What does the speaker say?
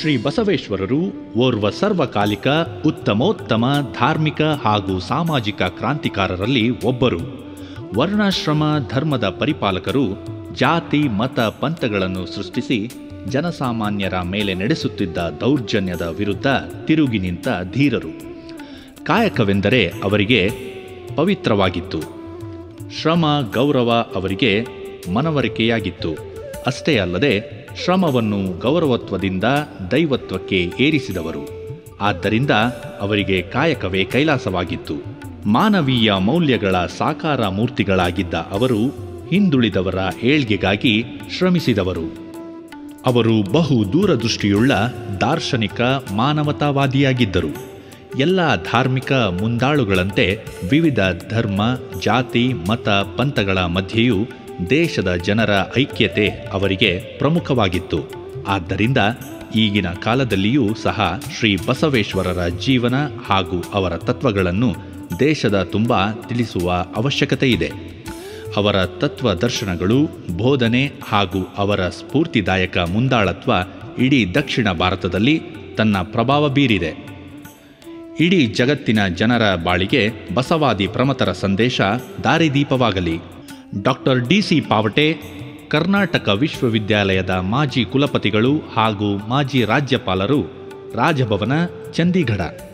ಶ್ರೀ ಬಸವೇಶ್ವರರು ಓರ್ವ ಸರ್ವಕಾಲಿಕ ಉತ್ತಮೋತ್ತಮ ಧಾರ್ಮಿಕ ಹಾಗೂ ಸಾಮಾಜಿಕ ಕ್ರಾಂತಿಕಾರರಲ್ಲಿ ಒಬ್ಬರು ವರ್ಣಾಶ್ರಮ ಧರ್ಮದ ಪರಿಪಾಲಕರು ಜಾತಿ ಮತ ಪಂಥಗಳನ್ನು ಸೃಷ್ಟಿಸಿ ಜನಸಾಮಾನ್ಯರ ಮೇಲೆ ನಡೆಸುತ್ತಿದ್ದ ದೌರ್ಜನ್ಯದ ವಿರುದ್ಧ ತಿರುಗಿ ನಿಂತ ಧೀರರು ಕಾಯಕವೆಂದರೆ ಅವರಿಗೆ ಪವಿತ್ರವಾಗಿತ್ತು ಶ್ರಮ ಗೌರವ ಅವರಿಗೆ ಮನವರಿಕೆಯಾಗಿತ್ತು ಅಷ್ಟೇ ಅಲ್ಲದೆ ಶ್ರಮವನ್ನು ಗೌರವತ್ವದಿಂದ ದೈವತ್ವಕ್ಕೆ ಏರಿಸಿದವರು ಆದ್ದರಿಂದ ಅವರಿಗೆ ಕಾಯಕವೇ ಕೈಲಾಸವಾಗಿತ್ತು ಮಾನವೀಯ ಮೌಲ್ಯಗಳ ಸಾಕಾರ ಮೂರ್ತಿಗಳಾಗಿದ್ದ ಅವರು ಹಿಂದುಳಿದವರ ಏಳ್ಗೆಗಾಗಿ ಶ್ರಮಿಸಿದವರು ಅವರು ಬಹು ದೂರದೃಷ್ಟಿಯುಳ್ಳ ದಾರ್ಶನಿಕ ಮಾನವತಾವಾದಿಯಾಗಿದ್ದರು ಎಲ್ಲ ಧಾರ್ಮಿಕ ಮುಂದಾಳುಗಳಂತೆ ವಿವಿಧ ಧರ್ಮ ಜಾತಿ ಮತ ಪಂಥಗಳ ಮಧ್ಯೆಯೂ ದೇಶದ ಜನರ ಐಕ್ಯತೆ ಅವರಿಗೆ ಪ್ರಮುಖವಾಗಿತ್ತು ಆದ್ದರಿಂದ ಈಗಿನ ಕಾಲದಲ್ಲಿಯೂ ಸಹ ಶ್ರೀ ಬಸವೇಶ್ವರರ ಜೀವನ ಹಾಗೂ ಅವರ ತತ್ವಗಳನ್ನು ದೇಶದ ತುಂಬ ತಿಳಿಸುವ ಅವಶ್ಯಕತೆ ಇದೆ ಅವರ ತತ್ವ ದರ್ಶನಗಳು ಬೋಧನೆ ಹಾಗೂ ಅವರ ಸ್ಫೂರ್ತಿದಾಯಕ ಮುಂದಾಳತ್ವ ಇಡೀ ದಕ್ಷಿಣ ಭಾರತದಲ್ಲಿ ತನ್ನ ಪ್ರಭಾವ ಬೀರಿದೆ ಇಡೀ ಜಗತ್ತಿನ ಜನರ ಬಾಳಿಗೆ ಬಸವಾದಿ ಪ್ರಮತರ ಸಂದೇಶ ದಾರಿದೀಪವಾಗಲಿ doctor D C Pavate Karnataka ವಿಶ್ವವಿದ್ಯಾಲಯದ ಮಾಜಿ ಕುಲಪತಿಗಳು ಹಾಗೂ ಮಾಜಿ ರಾಜ್ಯಪಾಲರು ರಾಜಭವನ ಚಂಡೀಗಢ